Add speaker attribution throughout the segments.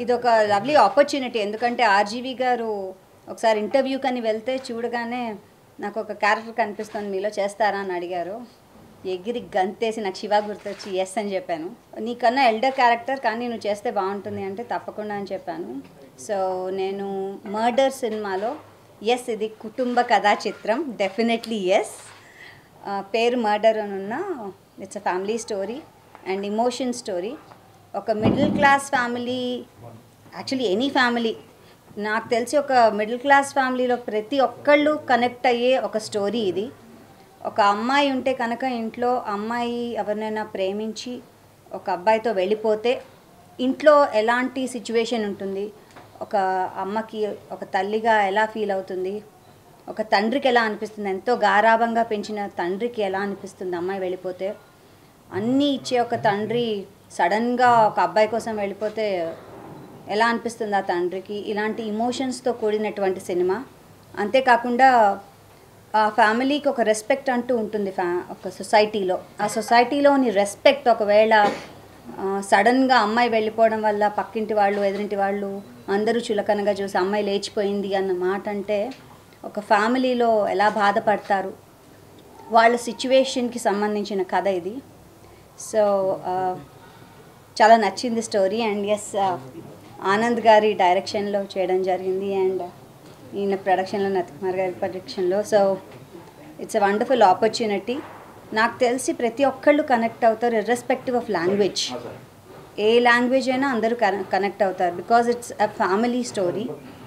Speaker 1: ఇది ఒక lovely opportunity ఎందుకంటే ఆర్జీవి గారు ఒకసారి ఇంటర్వ్యూ కని వెళ్తే చూడగానే నాకు ఒక క్యారెక్టర్ కనిపిస్తుంది మీలో చేస్తారా అని అడిగారు ఎగిరి గంతేసి నాకు శివ గుర్తొచ్చి ఎస్ అని చెప్పాను నీకన్నా ఎల్డర్ క్యారెక్టర్ కానీ నువ్వు చేస్తే బాగుంటుంది అంటే తప్పకుండా అని చెప్పాను సో నేను మర్డర్ సినిమాలో ఎస్ ఇది కుటుంబ కథా చిత్రం డెఫినెట్లీ ఎస్ పేరు మర్డర్ అని ఉన్న it's a family story and emotion story ఒక middle class family actually any family నాకు తెలిసి ఒక మిడిల్ క్లాస్ ఫ్యామిలీలో ప్రతి ఒక్కళ్ళు కనెక్ట్ అయ్యే ఒక స్టోరీ ఇది ఒక అమ్మాయి ఉంటే కనుక ఇంట్లో అమ్మాయి ఎవరినైనా ప్రేమించి ఒక అబ్బాయితో వెళ్ళిపోతే ఇంట్లో ఎలాంటి సిచ్యువేషన్ ఉంటుంది ఒక అమ్మకి ఒక తల్లిగా ఎలా ఫీల్ అవుతుంది ఒక తండ్రికి ఎలా అనిపిస్తుంది ఎంతో గారాభంగా పెంచిన తండ్రికి ఎలా అనిపిస్తుంది అమ్మాయి వెళ్ళిపోతే అన్నీ ఇచ్చే ఒక తండ్రి సడన్గా ఒక అబ్బాయి కోసం వెళ్ళిపోతే ఎలా అనిపిస్తుంది ఆ తండ్రికి ఇలాంటి ఇమోషన్స్తో కూడినటువంటి సినిమా అంతేకాకుండా ఆ ఫ్యామిలీకి ఒక రెస్పెక్ట్ అంటూ ఉంటుంది ఫ్యా ఒక సొసైటీలో ఆ సొసైటీలోని రెస్పెక్ట్ ఒకవేళ సడన్గా అమ్మాయి వెళ్ళిపోవడం వల్ల పక్కింటి వాళ్ళు ఎదురింటి వాళ్ళు అందరూ చులకనగా చూసి అమ్మాయి లేచిపోయింది అన్న మాట అంటే ఒక ఫ్యామిలీలో ఎలా బాధపడతారు వాళ్ళ సిచ్యువేషన్కి సంబంధించిన కథ ఇది సో చాలా నచ్చింది స్టోరీ అండ్ ఎస్ ఆనంద్ గారి డైరెక్షన్లో చేయడం జరిగింది అండ్ ఈయన ప్రొడక్షన్లో నత్కుమార్ గారి ప్రొడక్షన్లో so it's a wonderful opportunity నాకు తెలిసి ప్రతి ఒక్కళ్ళు కనెక్ట్ అవుతారు ఇర్రెస్పెక్టివ్ ఆఫ్ లాంగ్వేజ్ ఏ లాంగ్వేజ్ అయినా అందరూ కనెక్ట్ అవుతారు because it's a family story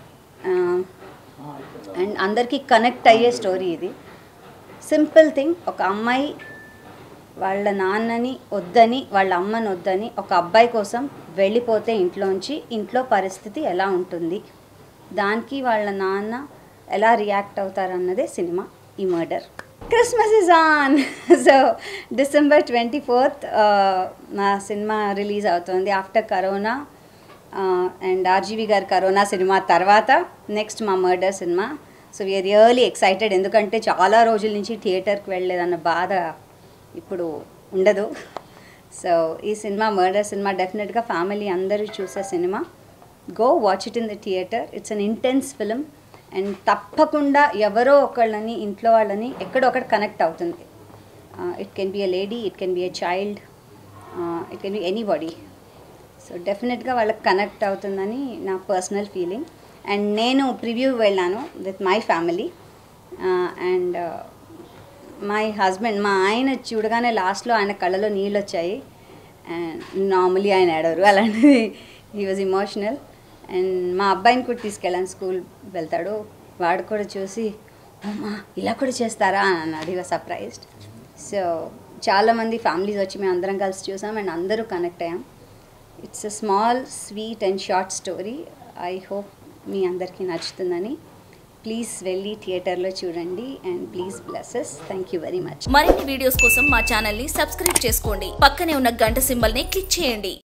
Speaker 1: and అందరికీ కనెక్ట్ అయ్యే స్టోరీ ఇది సింపుల్ థింగ్ ఒక అమ్మాయి వాళ్ళ నాన్నని వద్దని వాళ్ళ అమ్మని వద్దని ఒక అబ్బాయి కోసం వెళ్ళిపోతే ఇంట్లోంచి ఇంట్లో పరిస్థితి ఎలా ఉంటుంది దానికి వాళ్ళ నాన్న ఎలా రియాక్ట్ అవుతారన్నదే సినిమా ఈ murder Christmas is on so December twenty fourth మా సినిమా రిలీజ్ అవుతుంది ఆఫ్టర్ కరోనా అండ్ ఆర్జీవి గారి కరోనా సినిమా తర్వాత నెక్స్ట్ మా murder cinema so we are really excited ఎందుకంటే చాలా రోజుల నుంచి థియేటర్కి వెళ్ళలేదన్న బాధ ఇప్పుడు ఉండదు సో ఈ సినిమా మర్డర్ సినిమా డెఫినెట్గా ఫ్యామిలీ అందరూ చూసే cinema go watch it in the theatre it's an intense film and తప్పకుండా ఎవరో ఒకళ్ళని ఇంట్లో వాళ్ళని ఎక్కడో ఒకటి కనెక్ట్ అవుతుంది it can be a lady it can be a child it can be anybody so డెఫినెట్గా వాళ్ళకి కనెక్ట్ అవుతుందని నా పర్సనల్ ఫీలింగ్ అండ్ నేను ప్రివ్యూ వెళ్ళాను with my family and my husband మా ఆయన చూడగానే లాస్ట్లో ఆయన కళ్ళలో నీళ్ళు వచ్చాయి అండ్ నార్మలీ ఆయన ఏడవరు అలాంటిది హీ వాజ్ ఇమోషనల్ అండ్ మా అబ్బాయిని కూడా తీసుకెళ్ళాను స్కూల్ వెళ్తాడు వాడు కూడా చూసి అమ్మా ఇలా కూడా చేస్తారా అని అన్నాడు ఈ సర్ప్రైజ్డ్ సో చాలామంది ఫ్యామిలీస్ వచ్చి మేము అందరం కలిసి చూసాం అండ్ అందరూ కనెక్ట్ అయ్యాం it's a small sweet and short story I hope మీ అందరికీ నచ్చుతుందని ప్లీజ్ వెళ్ళి థియేటర్లో చూడండి and please blesses thank you very much
Speaker 2: మరిన్ని వీడియోస్ కోసం మా ఛానల్ ని సబ్స్క్రైబ్ చేసుకోండి పక్కనే ఉన్న గంట సింబల్ ని క్లిక్ చేయండి